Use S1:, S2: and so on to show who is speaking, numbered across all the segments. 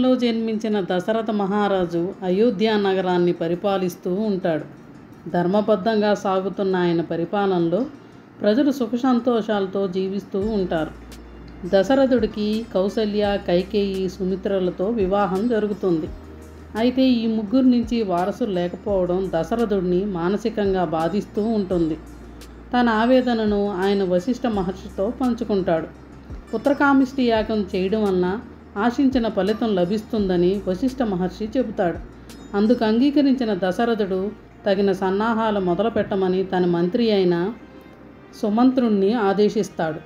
S1: వంశంలో జన్మించిన దశరథ మహారాజు అయోధ్య నగరాన్ని పరిపాలిస్తూ ఉంటాడు ధర్మబద్ధంగా సాగుతున్న ఆయన పరిపాలనలో ప్రజలు సుఖ సంతోషాలతో జీవిస్తూ ఉంటారు దశరథుడికి కౌసల్య కైకేయి సుమిత్రలతో వివాహం జరుగుతుంది అయితే ఈ ముగ్గురు నుంచి వారసులు లేకపోవడం దశరథుడిని మానసికంగా బాధిస్తూ ఉంటుంది తన ఆవేదనను ఆయన వశిష్ఠ మహర్షితో పంచుకుంటాడు పుత్రకామిష్టి యాగం చేయడం వలన ఆశించిన ఫలితం లభిస్తుందని వశిష్ఠ మహర్షి చెబుతాడు అందుకు అంగీకరించిన దశరథుడు తగిన సన్నాహాలు మొదలుపెట్టమని తన మంత్రి అయిన సుమంత్రుణ్ణి ఆదేశిస్తాడు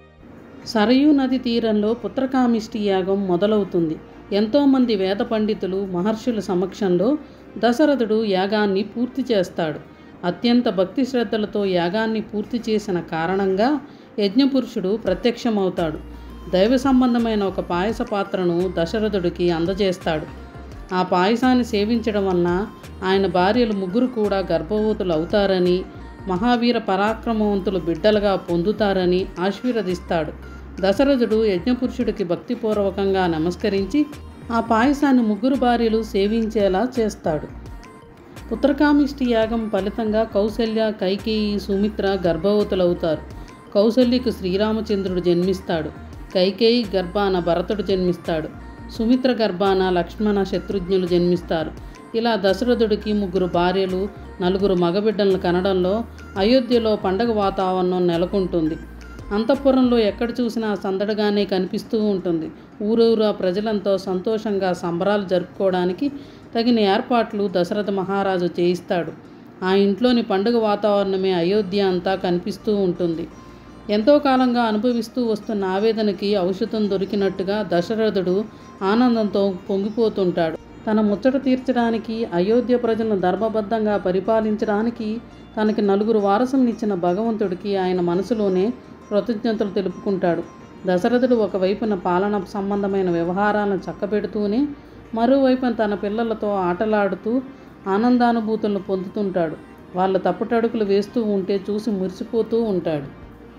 S1: సరయూ నది తీరంలో పుత్రకామిష్టి యాగం మొదలవుతుంది ఎంతోమంది వేద పండితులు మహర్షుల సమక్షంలో దశరథుడు యాగాన్ని పూర్తి చేస్తాడు అత్యంత భక్తి శ్రద్ధలతో యాగాన్ని పూర్తి చేసిన కారణంగా యజ్ఞపురుషుడు ప్రత్యక్షమవుతాడు దైవ సంబంధమైన ఒక పాయస పాత్రను దశరథుడికి అందజేస్తాడు ఆ పాయసాన్ని సేవించడం వలన ఆయన భార్యలు ముగ్గురు కూడా గర్భవతులు అవుతారని మహావీర పరాక్రమవంతులు బిడ్డలుగా పొందుతారని ఆశీర్వదిస్తాడు దశరథుడు యజ్ఞపురుషుడికి భక్తిపూర్వకంగా నమస్కరించి ఆ పాయసాన్ని ముగ్గురు భార్యలు సేవించేలా చేస్తాడు పుత్రకామిష్టి యాగం ఫలితంగా కౌసల్య కైకేయి సుమిత్ర గర్భవతులవుతారు కౌసల్యకు శ్రీరామచంద్రుడు జన్మిస్తాడు కైకేయి గర్భాన భరతుడు జన్మిస్తాడు సుమిత్ర గర్భాన లక్ష్మణ శత్రుఘ్నులు జన్మిస్తారు ఇలా దశరథుడికి ముగ్గురు భార్యలు నలుగురు మగబిడ్డలను కనడంలో అయోధ్యలో పండగ వాతావరణం నెలకొంటుంది అంతఃపురంలో ఎక్కడ చూసినా సందడిగానే కనిపిస్తూ ఉంటుంది ఊరూరా ప్రజలంతో సంతోషంగా సంబరాలు జరుపుకోవడానికి తగిన ఏర్పాట్లు దశరథ మహారాజు చేయిస్తాడు ఆ ఇంట్లోని పండుగ వాతావరణమే అయోధ్య అంతా కనిపిస్తూ ఉంటుంది ఎంతో కాలంగా అనుభవిస్తూ వస్తున్న ఆవేదనకి ఔషధం దొరికినట్టుగా దశరథుడు ఆనందంతో పొంగిపోతుంటాడు తన ముచ్చట తీర్చడానికి అయోధ్య ప్రజలను ధర్మబద్ధంగా పరిపాలించడానికి తనకి నలుగురు వారసులనిచ్చిన భగవంతుడికి ఆయన మనసులోనే కృతజ్ఞతలు తెలుపుకుంటాడు దశరథుడు ఒకవైపున పాలన సంబంధమైన వ్యవహారాలను చక్కబెడుతూనే మరోవైపున తన పిల్లలతో ఆటలాడుతూ ఆనందానుభూతులను పొందుతుంటాడు వాళ్ళ తప్పుటడుగులు వేస్తూ ఉంటే చూసి మురిసిపోతూ ఉంటాడు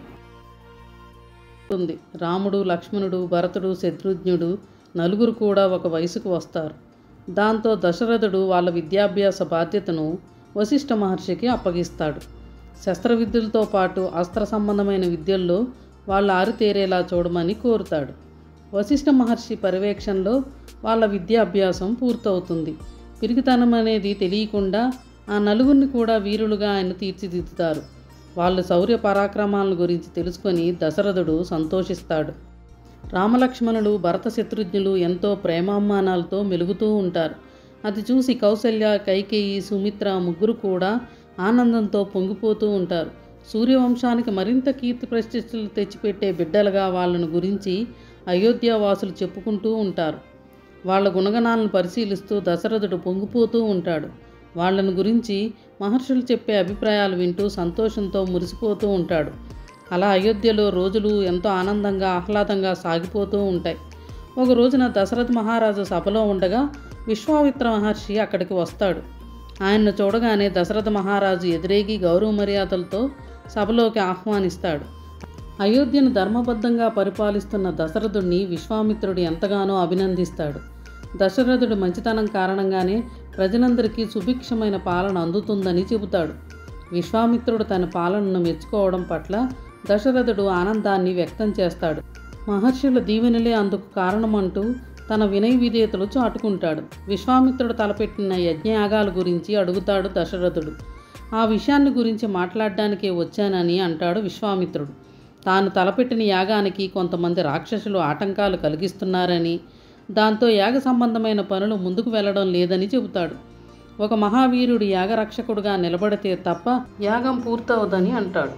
S1: ఉంది రాముడు లక్ష్మణుడు భరతుడు శత్రుఘ్నుడు నలుగురు కూడా ఒక వయసుకు వస్తారు దాంతో దశరథుడు వాళ్ళ విద్యాభ్యాస బాధ్యతను వశిష్ఠ మహర్షికి అప్పగిస్తాడు శస్త్రవిద్యలతో పాటు అస్త్ర సంబంధమైన విద్యల్లో వాళ్ళు ఆరితేరేలా చూడమని కోరుతాడు వశిష్ఠ మహర్షి పర్యవేక్షణలో వాళ్ళ విద్యాభ్యాసం పూర్తవుతుంది పిరికితనం అనేది తెలియకుండా ఆ నలుగురిని కూడా వీరులుగా ఆయన తీర్చిదిద్దుతారు వాళ్ళ శౌర్య పరాక్రమాలను గురించి తెలుసుకొని దశరథుడు సంతోషిస్తాడు రామలక్ష్మణులు భరత శత్రుఘ్నులు ఎంతో ప్రేమాభిమానాలతో మెలుగుతూ ఉంటారు అది చూసి కౌసల్య కైకేయి సుమిత్ర ముగ్గురు కూడా ఆనందంతో పొంగిపోతూ ఉంటారు సూర్యవంశానికి మరింత కీర్తి ప్రతిష్టలు తెచ్చిపెట్టే బిడ్డలుగా వాళ్ళను గురించి అయోధ్యావాసులు చెప్పుకుంటూ ఉంటారు వాళ్ళ గుణగణాలను పరిశీలిస్తూ దశరథుడు పొంగిపోతూ ఉంటాడు వాళ్ళను గురించి మహర్షులు చెప్పే అభిప్రాయాలు వింటూ సంతోషంతో మురిసిపోతూ ఉంటాడు అలా అయోధ్యలో రోజులు ఎంతో ఆనందంగా ఆహ్లాదంగా సాగిపోతూ ఉంటాయి ఒక రోజున దశరథ మహారాజు సభలో ఉండగా విశ్వామిత్ర మహర్షి అక్కడికి వస్తాడు ఆయన్ను చూడగానే దశరథ మహారాజు ఎదురేగి గౌరవ మర్యాదలతో సభలోకి ఆహ్వానిస్తాడు అయోధ్యను ధర్మబద్ధంగా పరిపాలిస్తున్న దశరథుడిని విశ్వామిత్రుడు ఎంతగానో అభినందిస్తాడు దశరథుడి మంచితనం కారణంగానే ప్రజలందరికీ సుభిక్షమైన పాలన అందుతుందని చెబుతాడు విశ్వామిత్రుడు తన పాలనను మెచ్చుకోవడం పట్ల దశరథుడు ఆనందాన్ని వ్యక్తం చేస్తాడు మహర్షుల దీవెనలే అందుకు కారణమంటూ తన వినయ విధేయతలు చాటుకుంటాడు విశ్వామిత్రుడు తలపెట్టిన యజ్ఞయాగాల గురించి అడుగుతాడు దశరథుడు ఆ విషయాన్ని గురించి మాట్లాడడానికే వచ్చానని అంటాడు విశ్వామిత్రుడు తాను తలపెట్టిన యాగానికి కొంతమంది రాక్షసులు ఆటంకాలు కలిగిస్తున్నారని దాంతో యాగ సంబంధమైన పనులు ముందుకు వెళ్ళడం లేదని చెబుతాడు ఒక మహావీరుడు యాగరక్షకుడుగా నిలబడితే తప్ప యాగం పూర్తవదని అంటాడు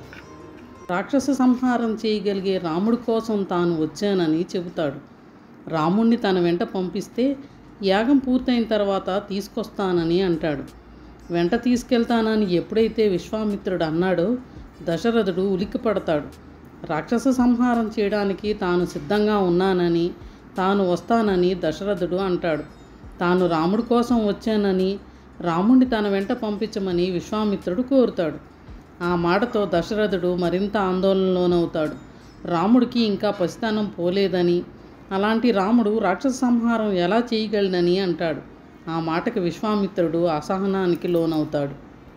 S1: రాక్షస సంహారం చేయగలిగే రాముడి కోసం తాను వచ్చానని చెబుతాడు రాముణ్ణి తన వెంట పంపిస్తే యాగం పూర్తయిన తర్వాత తీసుకొస్తానని అంటాడు వెంట తీసుకెళ్తానని ఎప్పుడైతే విశ్వామిత్రుడు అన్నాడో దశరథుడు ఉలిక్కిపడతాడు రాక్షస సంహారం చేయడానికి తాను సిద్ధంగా ఉన్నానని తాను వస్తానని దశరథుడు అంటాడు తాను రాముడి కోసం వచ్చానని రాముడిని తన వెంట పంపించమని విశ్వామిత్రుడు కోరుతాడు ఆ మాటతో దశరథుడు మరింత ఆందోళనలోనవుతాడు రాముడికి ఇంకా పసితనం పోలేదని అలాంటి రాముడు రాక్షస సంహారం ఎలా చేయగలనని అంటాడు ఆ మాటకి విశ్వామిత్రుడు అసహనానికి లోనవుతాడు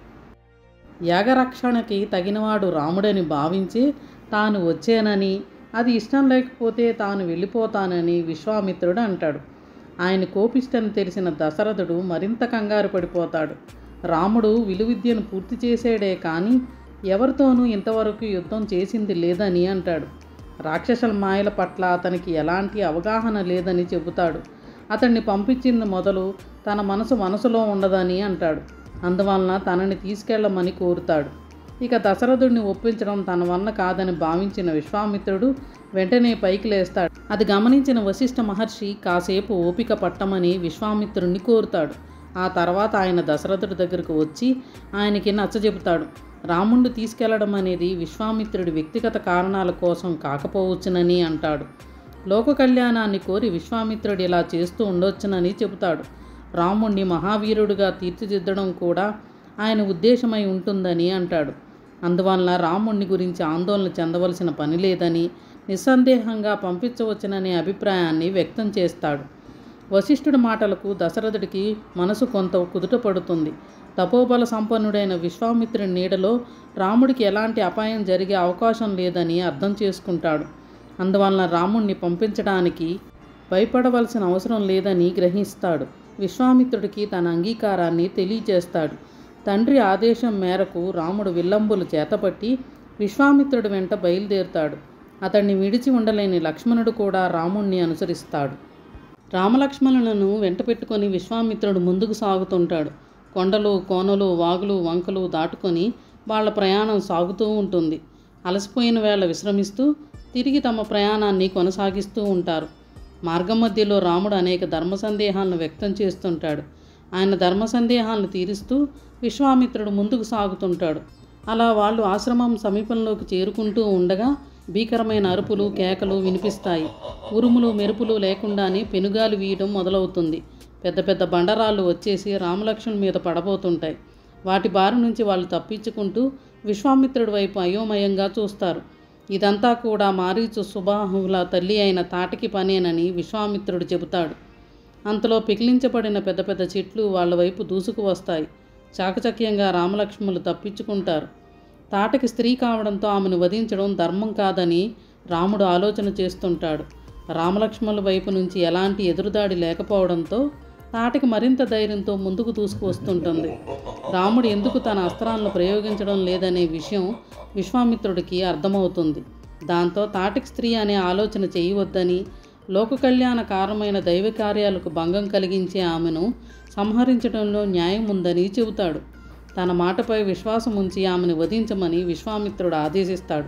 S1: యాగరక్షణకి తగినవాడు రాముడని భావించి తాను వచ్చానని అది ఇష్టం లేకపోతే తాను వెళ్ళిపోతానని విశ్వామిత్రుడు అంటాడు ఆయన కోపిష్టని తెలిసిన దశరథుడు మరింత కంగారు పడిపోతాడు రాముడు విలువిద్యను పూర్తి చేసాడే కానీ ఎవరితోనూ ఇంతవరకు యుద్ధం చేసింది లేదని అంటాడు రాక్షసుల మాయల పట్ల అతనికి ఎలాంటి అవగాహన లేదని చెబుతాడు అతన్ని పంపించింది మొదలు తన మనసు మనసులో ఉండదని అంటాడు అందువలన తనని తీసుకెళ్ళమని కోరుతాడు ఇక దశరథుడిని ఒప్పించడం తన వల్ల కాదని భావించిన విశ్వామిత్రుడు వెంటనే పైకి లేస్తాడు అది గమనించిన వశిష్ఠ మహర్షి కాసేపు ఓపిక పట్టమని విశ్వామిత్రుడిని కోరుతాడు ఆ తర్వాత ఆయన దశరథుడి దగ్గరకు వచ్చి ఆయనకి నచ్చజెపుతాడు రాముణ్ణి తీసుకెళ్లడం అనేది విశ్వామిత్రుడి వ్యక్తిగత కారణాల కోసం కాకపోవచ్చునని అంటాడు లోక కళ్యాణాన్ని కోరి విశ్వామిత్రుడు ఇలా చేస్తూ ఉండొచ్చునని చెబుతాడు రాముణ్ణి మహావీరుడిగా తీర్చిదిద్దడం కూడా ఆయన ఉద్దేశమై ఉంటుందని అంటాడు అందువలన రాముణ్ణి గురించి ఆందోళన చెందవలసిన పని లేదని నిస్సందేహంగా పంపించవచ్చుననే అభిప్రాయాన్ని వ్యక్తం చేస్తాడు వశిష్ఠుడి మాటలకు దశరథుడికి మనసు కొంత కుదుట పడుతుంది తపోబల సంపన్నుడైన విశ్వామిత్రుడి నీడలో రాముడికి ఎలాంటి అపాయం జరిగే అవకాశం లేదని అర్థం చేసుకుంటాడు అందువలన రాముణ్ణి పంపించడానికి భయపడవలసిన అవసరం లేదని గ్రహిస్తాడు విశ్వామిత్రుడికి తన అంగీకారాన్ని తెలియజేస్తాడు తండ్రి ఆదేశం మేరకు రాముడు విల్లంబులు చేతపట్టి విశ్వామిత్రుడి వెంట బయలుదేరుతాడు అతన్ని విడిచి ఉండలేని లక్ష్మణుడు కూడా రాముణ్ణి అనుసరిస్తాడు రామలక్ష్మణులను వెంట పెట్టుకొని విశ్వామిత్రుడు ముందుకు సాగుతుంటాడు కొండలు కోనలు వాగులు వంకలు దాటుకొని వాళ్ళ ప్రయాణం సాగుతూ ఉంటుంది అలసిపోయిన వేళ విశ్రమిస్తూ తిరిగి తమ ప్రయాణాన్ని కొనసాగిస్తూ ఉంటారు మార్గం మధ్యలో రాముడు అనేక ధర్మ సందేహాలను వ్యక్తం చేస్తుంటాడు ఆయన ధర్మ సందేహాలను తీరుస్తూ విశ్వామిత్రుడు ముందుకు సాగుతుంటాడు అలా వాళ్ళు ఆశ్రమం సమీపంలోకి చేరుకుంటూ ఉండగా భీకరమైన అరుపులు కేకలు వినిపిస్తాయి ఉరుములు మెరుపులు లేకుండానే పెనుగాలి వీయడం మొదలవుతుంది పెద్ద పెద్ద బండరాళ్ళు వచ్చేసి రామలక్ష్మణ్ మీద పడబోతుంటాయి వాటి బారి నుంచి వాళ్ళు తప్పించుకుంటూ విశ్వామిత్రుడి వైపు అయోమయంగా చూస్తారు ఇదంతా కూడా మారీచు సుబాహుల తల్లి అయిన తాటికి పనేనని విశ్వామిత్రుడు చెబుతాడు అంతలో పిగిలించబడిన పెద్ద పెద్ద చెట్లు వాళ్ళ వైపు దూసుకు వస్తాయి చాకచక్యంగా రామలక్ష్మణులు తప్పించుకుంటారు తాటకి స్త్రీ కావడంతో ఆమెను వధించడం ధర్మం కాదని రాముడు ఆలోచన చేస్తుంటాడు రామలక్ష్మణుల వైపు నుంచి ఎలాంటి ఎదురుదాడి లేకపోవడంతో తాటకి మరింత ధైర్యంతో ముందుకు దూసుకు వస్తుంటుంది రాముడు ఎందుకు తన అస్త్రాలను ప్రయోగించడం లేదనే విషయం విశ్వామిత్రుడికి అర్థమవుతుంది దాంతో తాటికి స్త్రీ అనే ఆలోచన చేయవద్దని లోక కళ్యాణ కారణమైన దైవ కార్యాలకు భంగం కలిగించే ఆమెను సంహరించడంలో న్యాయం ఉందని చెబుతాడు తన మాటపై విశ్వాసం ఉంచి ఆమెను వధించమని విశ్వామిత్రుడు ఆదేశిస్తాడు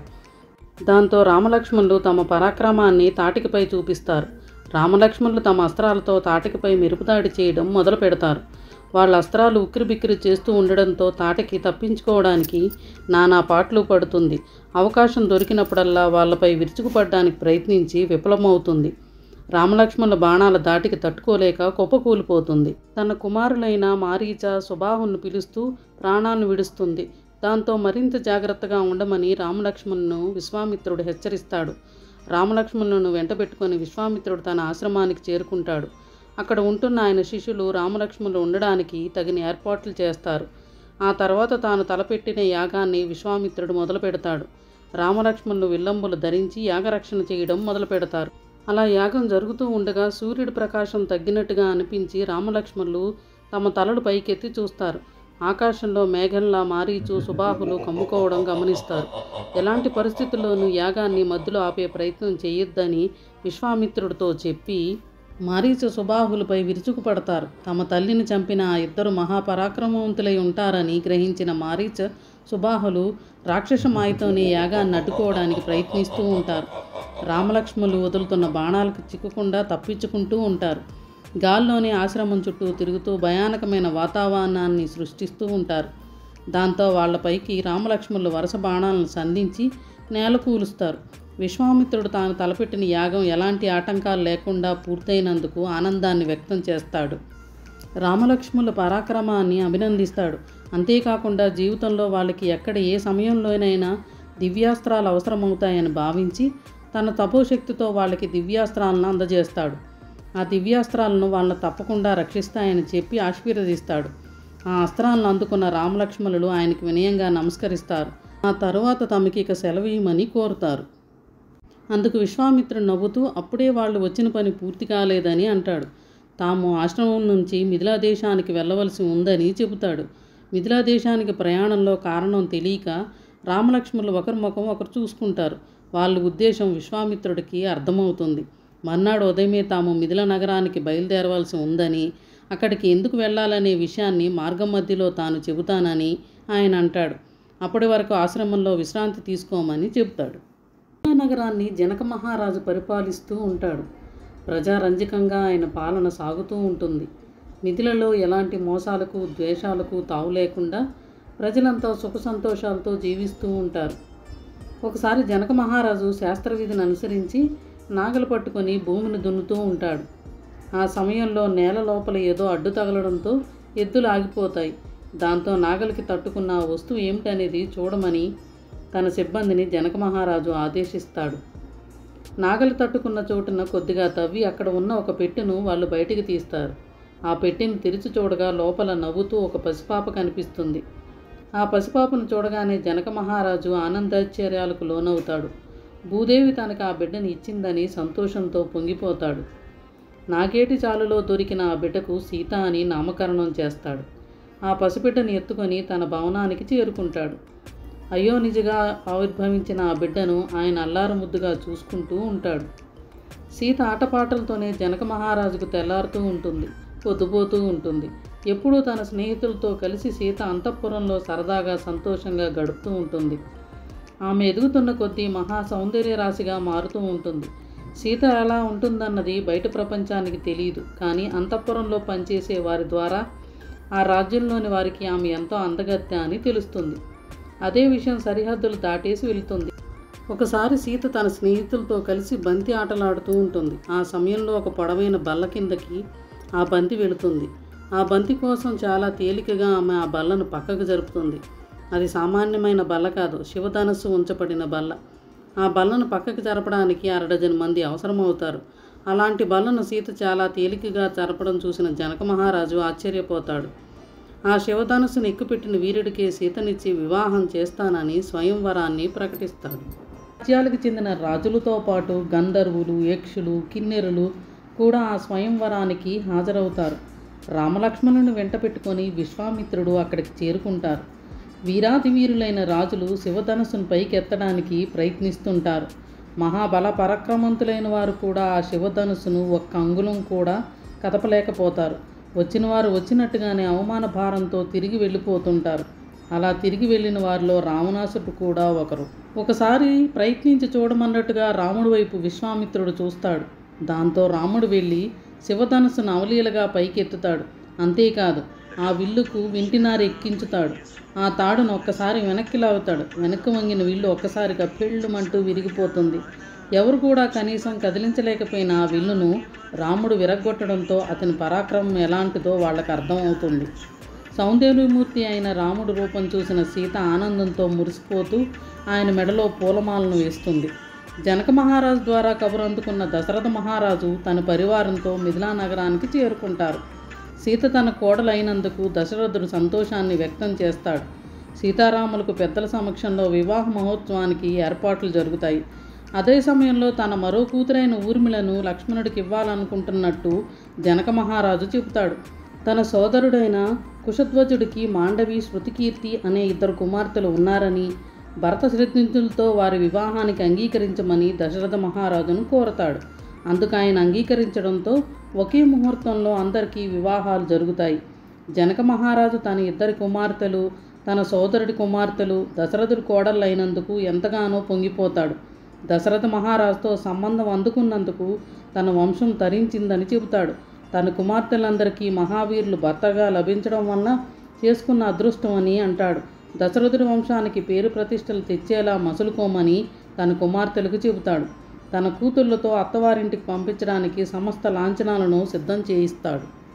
S1: దాంతో రామలక్ష్మణులు తమ పరాక్రమాన్ని తాటికపై చూపిస్తారు రామలక్ష్మణులు తమ అస్త్రాలతో తాటికపై మెరుపుదాడి చేయడం మొదలు పెడతారు వాళ్ళ అస్త్రాలు ఉక్కిరిబిక్కిరి చేస్తూ ఉండడంతో తాటికి తప్పించుకోవడానికి నానా పాటలు పడుతుంది అవకాశం దొరికినప్పుడల్లా వాళ్ళపై విరుచుకుపడడానికి ప్రయత్నించి విఫలమవుతుంది రామలక్ష్మణుల బాణాల దాటికి తట్టుకోలేక కుప్పకూలిపోతుంది తన కుమారులైన మారీచ సుబాహును పిలుస్తూ ప్రాణాలను విడుస్తుంది దాంతో మరింత జాగ్రత్తగా ఉండమని రామలక్ష్మణును విశ్వామిత్రుడు హెచ్చరిస్తాడు రామలక్ష్మణులను వెంటబెట్టుకొని విశ్వామిత్రుడు తన ఆశ్రమానికి చేరుకుంటాడు అక్కడ ఉంటున్న ఆయన శిష్యులు రామలక్ష్మణులు ఉండడానికి తగిన ఏర్పాట్లు చేస్తారు ఆ తర్వాత తాను తలపెట్టిన యాగాన్ని విశ్వామిత్రుడు మొదలు పెడతాడు రామలక్ష్మణులు విల్లంబులు ధరించి యాగరక్షణ చేయడం మొదలు పెడతారు అలా యాగం జరుగుతూ ఉండగా సూర్యుడి ప్రకాశం తగ్గినట్టుగా అనిపించి రామలక్ష్మణులు తమ తలలు పైకెత్తి చూస్తారు ఆకాశంలో మేఘంలా మారీచు సుబాహులు కమ్ముకోవడం గమనిస్తారు ఎలాంటి పరిస్థితుల్లోనూ యాగాన్ని మధ్యలో ఆపే ప్రయత్నం చేయొద్దని విశ్వామిత్రుడితో చెప్పి మారీచు సుబాహులపై విరుచుకుపడతారు తమ తల్లిని చంపిన ఆ ఇద్దరు మహాపరాక్రమవంతులై ఉంటారని గ్రహించిన మారీచ సుబాహులు రాక్షస మాయతోనే యాగాన్ని అడ్డుకోవడానికి ప్రయత్నిస్తూ ఉంటారు రామలక్ష్మణులు వదులుతున్న బాణాలకు చిక్కకుండా తప్పించుకుంటూ ఉంటారు గాల్లోని ఆశ్రమం చుట్టూ తిరుగుతూ భయానకమైన వాతావరణాన్ని సృష్టిస్తూ ఉంటారు దాంతో వాళ్ళపైకి రామలక్ష్మణులు వరుస బాణాలను సంధించి నేల కూలుస్తారు విశ్వామిత్రుడు తాను తలపెట్టిన యాగం ఎలాంటి ఆటంకాలు లేకుండా పూర్తయినందుకు ఆనందాన్ని వ్యక్తం చేస్తాడు రామలక్ష్ముల పరాక్రమాన్ని అభినందిస్తాడు అంతేకాకుండా జీవితంలో వాళ్ళకి ఎక్కడ ఏ సమయంలోనైనా దివ్యాస్త్రాలు అవసరమవుతాయని భావించి తన తపోశక్తితో వాళ్ళకి దివ్యాస్త్రాలను అందజేస్తాడు ఆ దివ్యాస్త్రాలను వాళ్ళని తప్పకుండా రక్షిస్తాయని చెప్పి ఆశీర్వదిస్తాడు ఆ అస్త్రాలను అందుకున్న రామలక్ష్మణులు ఆయనకి వినయంగా నమస్కరిస్తారు ఆ తరువాత తమకి ఇక సెలవు ఇవ్వమని కోరుతారు అందుకు విశ్వామిత్రుడు నవ్వుతూ అప్పుడే వాళ్ళు వచ్చిన పని పూర్తి కాలేదని అంటాడు తాము ఆశ్రమం నుంచి మిథిలా దేశానికి వెళ్ళవలసి ఉందని చెబుతాడు మిథిలా దేశానికి ప్రయాణంలో కారణం తెలియక రామలక్ష్మణులు ఒకరి ముఖం ఒకరు చూసుకుంటారు వాళ్ళ ఉద్దేశం విశ్వామిత్రుడికి అర్థమవుతుంది మర్నాడు ఉదయమే తాము మిథిల నగరానికి బయలుదేరవలసి ఉందని అక్కడికి ఎందుకు వెళ్ళాలనే విషయాన్ని మార్గం మధ్యలో తాను చెబుతానని ఆయన అంటాడు అప్పటి వరకు ఆశ్రమంలో విశ్రాంతి తీసుకోమని చెబుతాడు నగరాన్ని జనక మహారాజు పరిపాలిస్తూ ఉంటాడు ప్రజారంజకంగా ఆయన పాలన సాగుతూ ఉంటుంది మిథిలలో ఎలాంటి మోసాలకు ద్వేషాలకు తావు లేకుండా ప్రజలంతా సుఖ సంతోషాలతో జీవిస్తూ ఉంటారు ఒకసారి జనక మహారాజు శాస్త్రవిధిని అనుసరించి నాగలు పట్టుకొని భూమిని దున్నుతూ ఉంటాడు ఆ సమయంలో నేల లోపల ఏదో అడ్డు తగలడంతో ఎద్దులు ఆగిపోతాయి దాంతో నాగలికి తట్టుకున్న ఆ వస్తువు ఏమిటనేది చూడమని తన సిబ్బందిని జనక మహారాజు ఆదేశిస్తాడు నాగలి తట్టుకున్న చోటున కొద్దిగా తవ్వి అక్కడ ఉన్న ఒక పెట్టెను వాళ్ళు బయటికి తీస్తారు ఆ పెట్టెని తెరిచి చూడగా లోపల నవ్వుతూ ఒక పసిపాప కనిపిస్తుంది ఆ పసిపాపను చూడగానే జనక మహారాజు ఆనందాశ్చర్యాలకు లోనవుతాడు భూదేవి తనకు ఆ బిడ్డని ఇచ్చిందని సంతోషంతో పొంగిపోతాడు నాగేటి చాలులో దొరికిన ఆ బిడ్డకు సీత అని నామకరణం చేస్తాడు ఆ పసిబిడ్డని ఎత్తుకొని తన భవనానికి చేరుకుంటాడు అయ్యో నిజగా ఆవిర్భవించిన ఆ బిడ్డను ఆయన అల్లారు ముద్దుగా చూసుకుంటూ ఉంటాడు సీత ఆటపాటలతోనే జనక మహారాజుకు తెల్లారుతూ ఉంటుంది పొద్దుపోతూ ఉంటుంది ఎప్పుడూ తన స్నేహితులతో కలిసి సీత అంతఃపురంలో సరదాగా సంతోషంగా గడుపుతూ ఉంటుంది ఆమె ఎదుగుతున్న కొద్దీ మహా సౌందర్య రాశిగా మారుతూ ఉంటుంది సీత ఎలా ఉంటుందన్నది బయట ప్రపంచానికి తెలియదు కానీ అంతఃపురంలో పనిచేసే వారి ద్వారా ఆ రాజ్యంలోని వారికి ఆమె ఎంతో అందగత్య అని తెలుస్తుంది అదే విషయం సరిహద్దులు దాటేసి వెళుతుంది ఒకసారి సీత తన స్నేహితులతో కలిసి బంతి ఆటలాడుతూ ఉంటుంది ఆ సమయంలో ఒక పొడవైన బల్ల కిందకి ఆ బంతి వెళుతుంది ఆ బంతి కోసం చాలా తేలికగా ఆమె ఆ బల్లను పక్కకు జరుపుతుంది అది సామాన్యమైన బల్ల కాదు శివధనస్సు ఉంచబడిన బల్ల ఆ బల్లను పక్కకు జరపడానికి అరడజన్ మంది అవసరమవుతారు అలాంటి బల్లను సీత చాలా తేలికగా జరపడం చూసిన జనక మహారాజు ఆశ్చర్యపోతాడు ఆ శివధనుసును ఎక్కుపెట్టిన వీరుడికే సీతనిచ్చి వివాహం చేస్తానని స్వయంవరాన్ని ప్రకటిస్తాడు రాజ్యాలకు చెందిన రాజులతో పాటు గంధర్వులు యక్షులు కిన్నెరులు కూడా ఆ స్వయంవరానికి హాజరవుతారు రామలక్ష్మణుని వెంట పెట్టుకొని విశ్వామిత్రుడు అక్కడికి చేరుకుంటారు వీరాతి వీరులైన రాజులు శివధనుసును పైకెత్తడానికి ప్రయత్నిస్తుంటారు మహాబల పరాక్రమంతులైన వారు కూడా ఆ శివధనుసును ఒక్క అంగుళం కూడా కదపలేకపోతారు వచ్చిన వారు వచ్చినట్టుగానే అవమాన భారంతో తిరిగి వెళ్ళిపోతుంటారు అలా తిరిగి వెళ్ళిన వారిలో రావణాసుడు కూడా ఒకరు ఒకసారి ప్రయత్నించి చూడమన్నట్టుగా రాముడి వైపు విశ్వామిత్రుడు చూస్తాడు దాంతో రాముడు వెళ్ళి శివధనుసును అవలీలగా పైకెత్తుతాడు అంతేకాదు ఆ విల్లుకు వింటినారు ఎక్కించుతాడు ఆ తాడును ఒక్కసారి వెనక్కి లాగుతాడు వెనక్కి వంగిన విల్లు ఒక్కసారిగా పెళ్ళుమంటూ విరిగిపోతుంది ఎవరు కూడా కనీసం కదిలించలేకపోయిన ఆ విల్లును రాముడు విరగ్గొట్టడంతో అతని పరాక్రమం ఎలాంటిదో వాళ్ళకి అర్థమవుతుంది సౌందర్యమూర్తి అయిన రాముడు రూపం చూసిన సీత ఆనందంతో మురిసిపోతూ ఆయన మెడలో పూలమాలను వేస్తుంది జనక మహారాజు ద్వారా కబురు అందుకున్న దశరథ మహారాజు తన పరివారంతో మిథిలా నగరానికి చేరుకుంటారు సీత తన కోడలైనందుకు దశరథుడు సంతోషాన్ని వ్యక్తం చేస్తాడు సీతారాములకు పెద్దల సమక్షంలో వివాహ మహోత్సవానికి ఏర్పాట్లు జరుగుతాయి అదే సమయంలో తన మరో కూతురైన ఊర్మిళను లక్ష్మణుడికి ఇవ్వాలనుకుంటున్నట్టు జనక మహారాజు చెబుతాడు తన సోదరుడైన కుశధ్వజుడికి మాండవి శృతికీర్తి అనే ఇద్దరు కుమార్తెలు ఉన్నారని భరత శ్రద్ధులతో వారి వివాహానికి అంగీకరించమని దశరథ మహారాజును కోరతాడు అందుకు ఆయన అంగీకరించడంతో ఒకే ముహూర్తంలో అందరికీ వివాహాలు జరుగుతాయి జనక మహారాజు తన ఇద్దరి కుమార్తెలు తన సోదరుడి కుమార్తెలు దశరథుడి కోడళ్ళైనందుకు ఎంతగానో పొంగిపోతాడు దశరథ మహారాజుతో సంబంధం అందుకున్నందుకు తన వంశం తరించిందని చెబుతాడు తన కుమార్తెలందరికీ మహావీరులు భర్తగా లభించడం వల్ల చేసుకున్న అదృష్టం అని అంటాడు దశరథుడి వంశానికి పేరు ప్రతిష్టలు తెచ్చేలా మసులుకోమని తన కుమార్తెలకు చెబుతాడు తన కూతుళ్లతో అత్తవారింటికి పంపించడానికి సమస్త లాంఛనాలను సిద్ధం చేయిస్తాడు